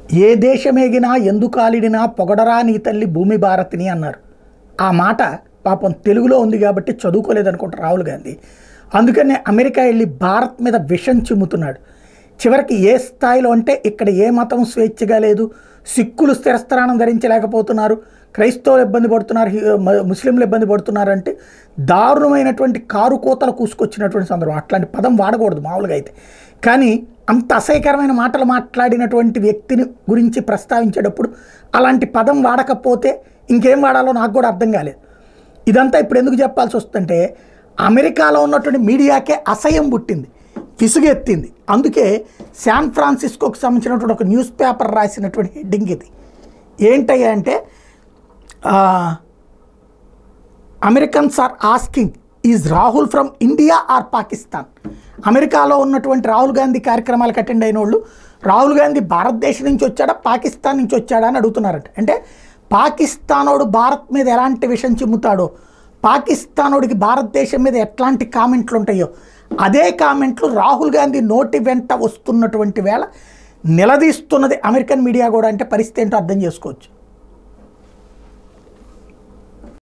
ఏ దేశమేగినా ఎందుకాలిడినా పొగడరా నీ తల్లి భూమి భారతిని అన్నారు ఆ మాట పాపం తెలుగులో ఉంది కాబట్టి చదువుకోలేదనుకుంటా రాహుల్ గాంధీ అందుకనే అమెరికా వెళ్ళి భారత్ మీద విషం చిమ్ముతున్నాడు చివరికి ఏ స్థాయిలో అంటే ఇక్కడ ఏ మతం స్వేచ్ఛగా లేదు సిక్కులు స్థిరస్థానం ధరించలేకపోతున్నారు క్రైస్తవులు ఇబ్బంది పడుతున్నారు హి- మ- ముస్లింలు ఇబ్బంది పడుతున్నారు అంటే దారుణమైనటువంటి కారు కోతలు కూసుకొచ్చినటువంటి సందర్భం అట్లాంటి పదం వాడకూడదు మామూలుగా అయితే కానీ అంత అసహ్యకరమైన మాటలు మాట్లాడినటువంటి వ్యక్తిని గురించి ప్రస్తావించేటప్పుడు అలాంటి పదం వాడకపోతే ఇంకేం వాడాలో నాకు కూడా అర్థం కాలేదు ఇదంతా ఇప్పుడు ఎందుకు చెప్పాల్సి వస్తుందంటే అమెరికాలో ఉన్నటువంటి మీడియాకే అసహ్యం పుట్టింది విసుగెత్తింది అందుకే శాన్ ఫ్రాన్సిస్కోకి సంబంధించినటువంటి ఒక న్యూస్ పేపర్ రాసినటువంటి హెడ్డింగ్ ఇది ఏంటయ్యా అంటే Americans are asking is Rahul from India or Pakistan అమెరికాలో ఉన్నటువంటి రాహుల్ గాంధీ కార్యక్రమాలకు అటెండ్ అయిన వాళ్ళు రాహుల్ గాంధీ భారతదేశం నుంచి వచ్చాడా పాకిస్తాన్ నుంచి వచ్చాడా అని అడుగుతున్నారట అంటే పాకిస్తానోడు భారత్ మీద ఎలాంటి విషయం చిమ్ముతాడో పాకిస్తానోడికి భారతదేశం మీద ఎట్లాంటి కామెంట్లు ఉంటాయో అదే కామెంట్లు రాహుల్ గాంధీ నోటి వెంట వస్తున్నటువంటి వేళ నిలదీస్తున్నది అమెరికన్ మీడియా కూడా అంటే పరిస్థితి ఏంటో అర్థం చేసుకోవచ్చు